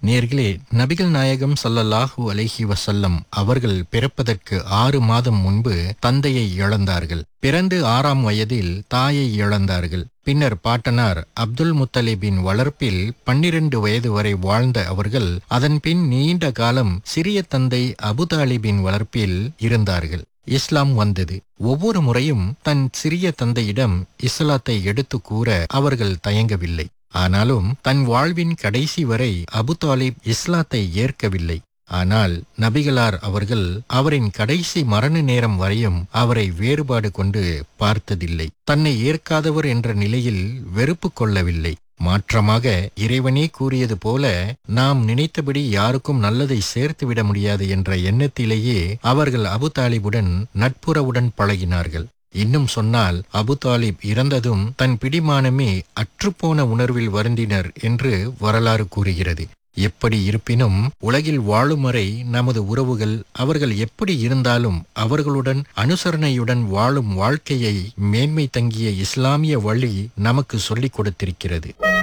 நேர்களே நபிகள் நாயகம் ஸல்லல்லாஹு அலைஹி வஸல்லம் அவர்கள் பிறப்பதற்கு ஆறு மாதம் முன்பு தந்தையை இழந்தார்கள் பிறந்து ஆறாம் வயதில் தாயை இழந்தார்கள் பின்னர் பாட்டனார் அப்துல் முத்தலிபின் வளர்ப்பில் பன்னிரண்டு வயது வரை வாழ்ந்த அவர்கள் அதன்பின் நீண்ட காலம் சிறிய தந்தை அபுதாலிபின் வளர்ப்பில் இருந்தார்கள் இஸ்லாம் வந்தது ஒவ்வொரு முறையும் தன் சிறிய தந்தையிடம் இஸ்லாத்தை எடுத்து கூற அவர்கள் தயங்கவில்லை ஆனாலும் தன் வாழ்வின் கடைசி வரை அபு தாலிப் இஸ்லாத்தை ஏற்கவில்லை ஆனால் நபிகளார் அவர்கள் அவரின் கடைசி மரண நேரம் வரையும் அவரை வேறுபாடு கொண்டு பார்த்ததில்லை தன்னை ஏற்காதவர் என்ற நிலையில் வெறுப்பு கொள்ளவில்லை மாற்றமாக இறைவனே கூறியது போல நாம் நினைத்தபடி யாருக்கும் நல்லதை சேர்த்துவிட முடியாது என்ற எண்ணத்திலேயே அவர்கள் அபு தாலிபுடன் நட்புறவுடன் பழகினார்கள் இன்னும் சொன்னால் அபு தாலிப் இறந்ததும் தன் பிடிமானமே அற்றுப்போன உணர்வில் வருந்தினர் என்று வரலாறு கூறுகிறது எப்படி இருப்பினும் உலகில் வாழும் வரை நமது உறவுகள் அவர்கள் எப்படி இருந்தாலும் அவர்களுடன் அனுசரணையுடன் வாழும் வாழ்க்கையை மேன்மை தங்கிய இஸ்லாமிய வழி நமக்கு சொல்லிக் கொடுத்திருக்கிறது